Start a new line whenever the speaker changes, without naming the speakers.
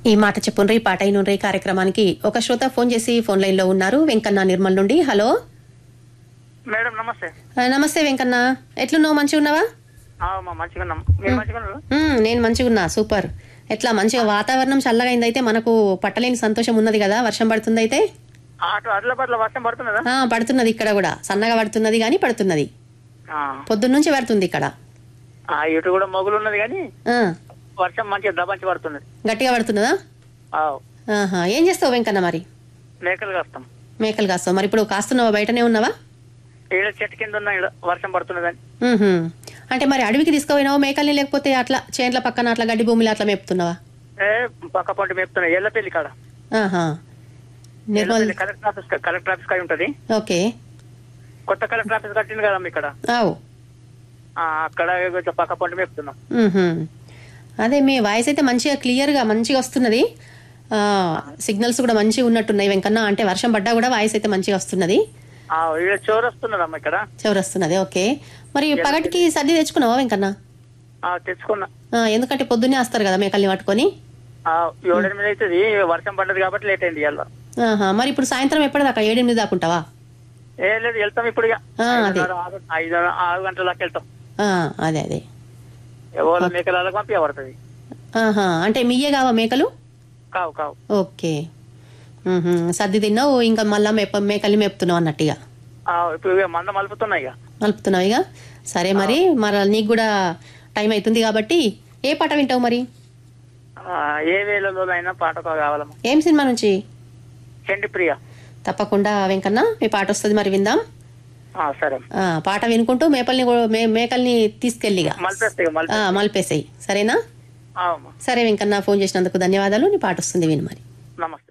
ఈ మాట చెప్పుండ్రి పాట అయినుండ్రి కార్యక్రమానికి ఒక శ్రోత ఫోన్ చేసి ఫోన్ లైన్ లో ఉన్నారు వెంకన్న నిర్మల్ నుండి హలో
మేడం నమస్తే
ఆ, నమస్తే వెంకన్న ఎట్లున్నావు మంచిగా ఉన్నావా
ఆ, మా మంచిగా ఉన్నాం మీరు మంచిగా ఉన్నారు
మ్మ్, నేను మంచిగా ఉన్నా సూపర్ ఎట్లా మంచిగా వాతావరణం చల్లగా అయిందైతే మనకు పట్టలేని సంతోషం ఉన్నది కదా వర్షం పడుతుంది అయితే
ఆ, అటు అట్ల పట్ల వర్షం పడుతున్నదా
ఆ, పడుతున్నది ఇక్కడ కూడా సన్నగా పడుతున్నది కానీ పడుతున్నది
ఆ,
పొద్దున్న నుంచి పడుతుంది ఇక్కడ
ఆ, ఇటు కూడా మొగులు ఉన్నది కానీ
ఆ,
వర్షం మంచిగా దబంచి పడుతున్నది
గట్టిగా పడుతున్నదా
ఆ,
ఆహా ఏం చేస్తావు వెంకన్న మరి
మేకలు కాస్తాం
మేకలు కాస్తావు మరి ఇప్పుడు కాస్తున్నావా బయటనే ఉన్నావా
ఈడ చెట్టు కింద ఉన్న ఈడ వర్షం పడుతున్నదని
మ్మ్హ్మ్. అంటే మరి అడవికి తీసుకుపోయినావా మేకల్ని లేకపోతే అట్లా చేన్ల పక్కన అట్లా గడ్డి భూమిలో అట్లా మేపుతున్నావా
ఏ పక్క పంట మేపుతున్నాయి ఎల్లపల్లి కాడ
ఆహా నిర్మల్
ఎల్లపల్లి కలెక్టర్ ఆఫీస్ కా- కలెక్టర్ ఆఫీస్ కాడ ఉంటది
ఓకే
కొత్త కలెక్టర్ ఆఫీస్ కట్టింది కదా ఇక్కడ
ఆవు
ఆ, అక్కడ ఇట్లా పక్క పంట మేపుతున్నాం
మ్మ్హ్మ్. అదే మీ వాయిస్ అయితే మంచిగా క్లియర్గా మంచిగా వస్తున్నది ఆ, సిగ్నల్స్ కూడా మంచిగా ఉన్నట్టున్నాయి వెంకన్న అంటే వర్షం పడ్డా కూడా వాయిస్ అయితే మంచిగా వస్తున్నది
ఆ, ఈడ చోరు వస్తున్నదమ్మా ఇక్కడ
చివరి వస్తున్నది ఓకే మరి పగటికి సర్ది తెచ్చుకున్నావా వెంకన్న
ఆ, తెచ్చుకున్నా
ఆ, ఎందుకంటే పొద్దున్నే వస్తారు కదా మేకల్ని పట్టుకొని
ఆ, ఏడెనిమిది అవుతుంది వర్షం పడ్డది కాబట్టి లేట్ అయింది ఇవాళ
ఆహా, మరి ఇప్పుడు సాయంత్రం ఎప్పటిదాకా ఏడెనిమిది దాకుంటావా
ఏ లేదు వెళ్తాం ఇప్పుడు ఇక
ఆ, అదే.
ఐదున్నర, ఆరు ఐదు ఆరు గంటల దాకా వెళ్తాం
ఆ, అదే అదే
ఎవరు మేకలకు పంపించబడుతుంది
ఆహా, అంటే మీయే కావా మేకలు
కావు కావు
ఓకే మ్మ్హ్మ్. సర్ది తిన్నావు ఇంకా మళ్ళా మేప మేకల్ని మేపుతున్నావు అన్నట్టుగా
ఆ, ఇప్పుడు ఇక మంద మలుపుతున్నాయి ఇక
మలుపుతున్నావు ఇక సరే మరి మరి నీకు కూడా టైం అవుతుంది కాబట్టి ఏ పాట వింటావు మరి
ఆ, ఏ వేళలోనైనా పాట కావాలమ్మా
ఏం సినిమా నుంచి
చెండి ప్రియ
తప్పకుండా వెంకన్న మీ పాట వస్తుంది మరి విందాం
ఆ, సరే
ఆ, పాట వినుకుంటూ మేపల్ని కూ- మే మేకల్ని తీసుకెళ్ళిగా
మలిపేస్తాయి ఇక మలిపే
మలిపేసాయి సరేనా
ఆ, అమ్మా.
సరే వెంకన్న ఫోన్ చేసినందుకు ధన్యవాదాలు నీ పాట వస్తుంది విను మరి
నమస్తే